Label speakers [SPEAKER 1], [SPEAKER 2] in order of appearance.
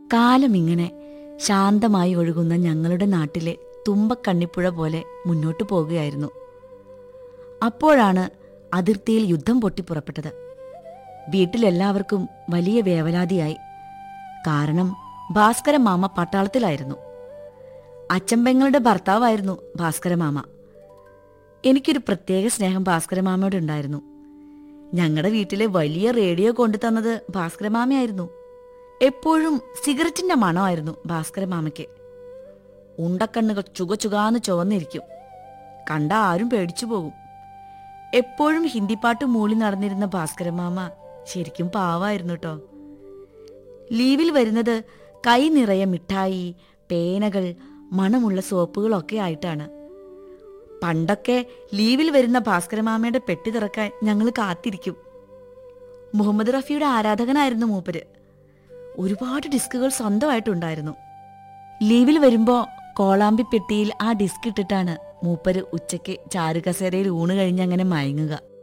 [SPEAKER 1] കാലം ഇങ്ങനെ ശാന്തമായി ഒഴുകുന്ന ഞങ്ങളുടെ നാട്ടിലെ തുമ്പക്കണ്ണിപ്പുഴ പോലെ മുന്നോട്ടു പോകുകയായിരുന്നു അപ്പോഴാണ് അതിർത്തിയിൽ യുദ്ധം പൊട്ടിപ്പുറപ്പെട്ടത് വീട്ടിലെല്ലാവർക്കും വലിയ വേവലാതിയായി കാരണം ഭാസ്കര മാമ പട്ടാളത്തിലായിരുന്നു അച്ചമ്പങ്ങളുടെ ഭർത്താവായിരുന്നു ഭാസ്കര മാമ എനിക്കൊരു പ്രത്യേക സ്നേഹം ഭാസ്കര മാമയോട് ഉണ്ടായിരുന്നു ഞങ്ങളുടെ വീട്ടിലെ വലിയ റേഡിയോ കൊണ്ടു തന്നത് ഭാസ്കര മാമയായിരുന്നു എപ്പോഴും സിഗരറ്റിന്റെ മണമായിരുന്നു ഭാസ്കര മാമയ്ക്ക് ഉണ്ടക്കണ്ണുകൾ ചുകചുകാന്ന് ചുവന്നിരിക്കും കണ്ട ആരും പേടിച്ചു പോകും എപ്പോഴും ഹിന്ദിപ്പാട്ട് മൂളി നടന്നിരുന്ന ഭാസ്കര മാമ ശരിക്കും പാവായിരുന്നു കേട്ടോ ലീവിൽ വരുന്നത് കൈ നിറയെ മിഠായി പേനകൾ മണമുള്ള സോപ്പുകളൊക്കെ ആയിട്ടാണ് പണ്ടൊക്കെ ലീവിൽ വരുന്ന ഭാസ്കരമാമയുടെ പെട്ടി തുറക്കാൻ ഞങ്ങൾ കാത്തിരിക്കും മുഹമ്മദ് റഫിയുടെ ആരാധകനായിരുന്നു മൂപ്പര് ഒരുപാട് ഡിസ്കുകൾ സ്വന്തമായിട്ടുണ്ടായിരുന്നു ലീവിൽ വരുമ്പോ കോളാമ്പി പെട്ടിയിൽ ആ ഡിസ്ക് ഇട്ടിട്ടാണ് മൂപ്പര് ഉച്ചയ്ക്ക് ചാരുകസേരയിൽ ഊണ് കഴിഞ്ഞ് അങ്ങനെ മയങ്ങുക